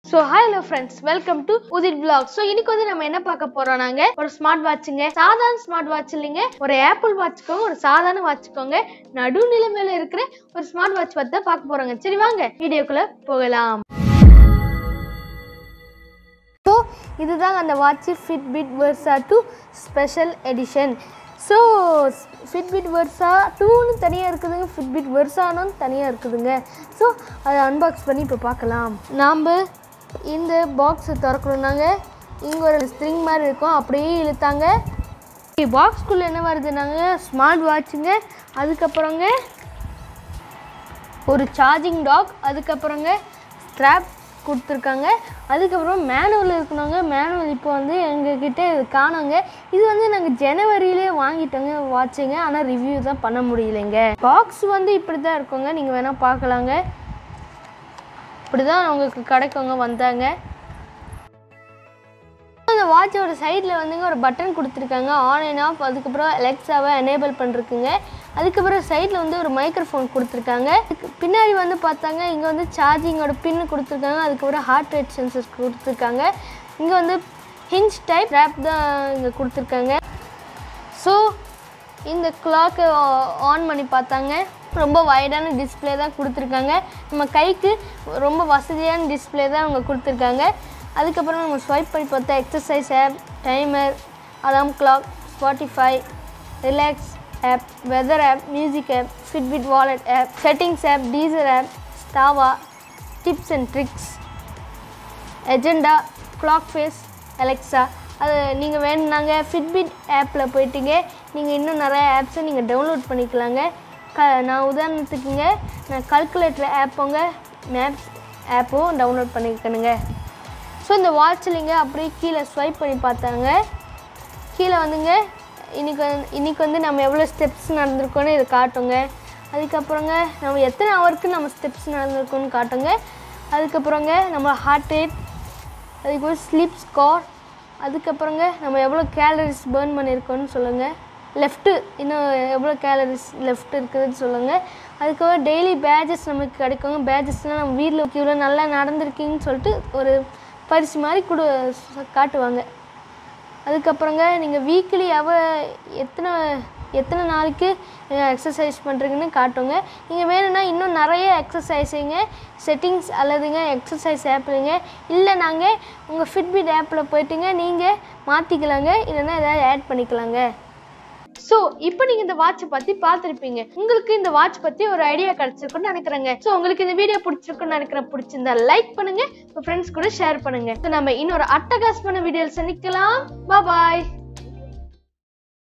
so hello friends welcome to Udhir blog so இன்னைக்கு வந்து நம்ம என்ன பார்க்க போறோம் நாங்க ஒரு ஸ்மார்ட் வாட்சுங்க சாதாரண ஸ்மார்ட் வாட்ச் இல்லைங்க ஒரு ஆப்பிள் வாட்சுக்கோங்க ஒரு சாதாரண வாட்சுக்கோங்க நடுநிலைமையில இருக்கிற ஒரு ஸ்மார்ட் வாட்ச் பத்தி தான் பார்க்க போறோங்க சரி வாங்க வீடியோக்குள்ள போகலாம் ஸோ இதுதான் அந்த watch Fitbit Versa two special edition so Fitbit Versa டூன்னு தனியாக இருக்குதுங்க ஃபிட்பிட் வெர்சானும் தனியாக இருக்குதுங்க ஸோ அதை அன்பாக்ஸ் பண்ணி இப்போ பார்க்கலாம் நாம் இந்த பாக்ஸை திறக்கணுன்னாங்க இங்கே ஒரு ஸ்ட்ரிங் மாதிரி இருக்கும் அப்படியே இழுத்தாங்க பாக்ஸ்குள்ளே என்ன வருதுனாங்க ஸ்மார்ட் வாட்சுங்க அதுக்கப்புறங்க ஒரு சார்ஜிங் டாக் அதுக்கப்புறங்க ஸ்ட்ராப் கொடுத்துருக்காங்க அதுக்கப்புறம் மேனுவல் இருக்கணுங்க மேனுவல் இப்போ வந்து எங்ககிட்ட இது காணோங்க இது வந்து நாங்கள் ஜனவரியிலே வாங்கிட்டோங்க வாட்சுங்க ஆனால் ரிவ்யூ தான் பண்ண முடியலைங்க பாக்ஸ் வந்து இப்படி தான் இருக்குங்க நீங்கள் வேணால் பார்க்கலாங்க இப்படி தான் உங்களுக்கு கிடைக்குங்க வந்தாங்க அந்த வாட்சோட சைடில் வந்துங்க ஒரு பட்டன் கொடுத்துருக்காங்க ஆன் அண்ட் ஆஃப் அதுக்கப்புறம் எலெக்ஸாவை எனேபிள் பண்ணிருக்குங்க அதுக்கப்புறம் சைடில் வந்து ஒரு மைக்ரோஃபோன் கொடுத்துருக்காங்க அதுக்கு பின்னாடி வந்து பார்த்தாங்க இங்கே வந்து சார்ஜிங்கோட பின்னு கொடுத்துருக்காங்க அதுக்கப்புறம் ஹார்ட் ரேட் சென்சர்ஸ் கொடுத்துருக்காங்க இங்கே வந்து ஹிஞ்ச் டைப் ரேப் தான் இங்கே கொடுத்துருக்காங்க ஸோ இந்த கிளாக்கை ஆன் பண்ணி பார்த்தாங்க ரொம்ப வைடான டிஸ்பிளே தான் கொடுத்துருக்காங்க நம்ம கைக்கு ரொம்ப வசதியான டிஸ்பிளே தான் அவங்க கொடுத்துருக்காங்க அதுக்கப்புறம் நம்ம ஸ்வைப் பண்ணி பார்த்தா exercise app timer alarm clock Spotify relax app weather app music app Fitbit wallet app settings app Deezer app Strava tips and tricks agenda clock face Alexa அது நீங்கள் வேணுனாங்க ஃபிட்பிட் ஆப்பில் போயிட்டீங்க நீங்கள் இன்னும் நிறைய ஆப்ஸை நீங்கள் டவுன்லோட் பண்ணிக்கலாங்க க நான் உதாரணத்துக்குங்க நான் கல்குலேட்டர் ஆப்போங்க மேப்ஸ் ஆப்பும் டவுன்லோட் பண்ணிக்கணுங்க ஸோ இந்த வாட்ச்லிங்க அப்படியே கீழே ஸ்வைப் பண்ணி பார்த்தாங்க கீழே வந்துங்க இன்னைக்கு வந்து இன்னைக்கு வந்து நம்ம எவ்வளோ ஸ்டெப்ஸ் நடந்திருக்கோன்னு இதை காட்டுங்க அதுக்கப்புறங்க நம்ம எத்தனை ஹவருக்கு நம்ம ஸ்டெப்ஸ் நடந்திருக்கோன்னு காட்டுங்க அதுக்கப்புறங்க நம்ம ஹார்ட் ரேட் அதுக்கப்புறம் ஸ்லீப் ஸ்கோர் அதுக்கப்புறங்க நம்ம எவ்வளோ கேலரிஸ் பேர்ன் பண்ணியிருக்கோன்னு சொல்லுங்கள் லெஃப்ட்டு இன்னும் எவ்வளோ கேலரிஸ் லெஃப்ட் இருக்குதுன்னு சொல்லுங்கள் அதுக்கப்புறம் டெய்லி பேஜஸ் நமக்கு கிடைக்குங்க பேஜஸ்னால் நம்ம வீட்டில் இவ்வளோ நல்லா நடந்திருக்கீங்கன்னு சொல்லிட்டு ஒரு பரிசு மாதிரி கொடு காட்டுவாங்க அதுக்கப்புறங்க நீங்கள் வீக்லி எவ்வளோ எத்தனை எத்தனை நாளைக்கு எக்ஸசைஸ் பண்ணுறீங்கன்னு காட்டுங்க நீங்கள் வேணும்னா இன்னும் நிறைய எக்ஸசைஸுங்க செட்டிங்ஸ் அல்லதுங்க எக்ஸசைஸ் ஆப்புங்க இல்லை நாங்கள் உங்கள் ஃபிட்பிட் ஆப்பில் போயிட்டுங்க நீங்கள் மாற்றிக்கலாங்க இல்லைன்னா ஏதாவது ஆட் பண்ணிக்கலாங்க ஸோ இப்போ நீங்கள் இந்த வாட்சை பற்றி பார்த்துருப்பீங்க உங்களுக்கு இந்த வாட்ச் பற்றி ஒரு ஐடியா கிடைச்சிருக்குன்னு நினைக்கிறேங்க ஸோ உங்களுக்கு இந்த வீடியோ பிடிச்சிருக்குன்னு நினைக்கிறேன் பிடிச்சிருந்தா லைக் பண்ணுங்க உங்கள் ஃப்ரெண்ட்ஸ் கூட ஷேர் பண்ணுங்க ஸோ நம்ம இன்னொரு அட்டகாசமான வீடியோவில் சந்திக்கலாம் பாய்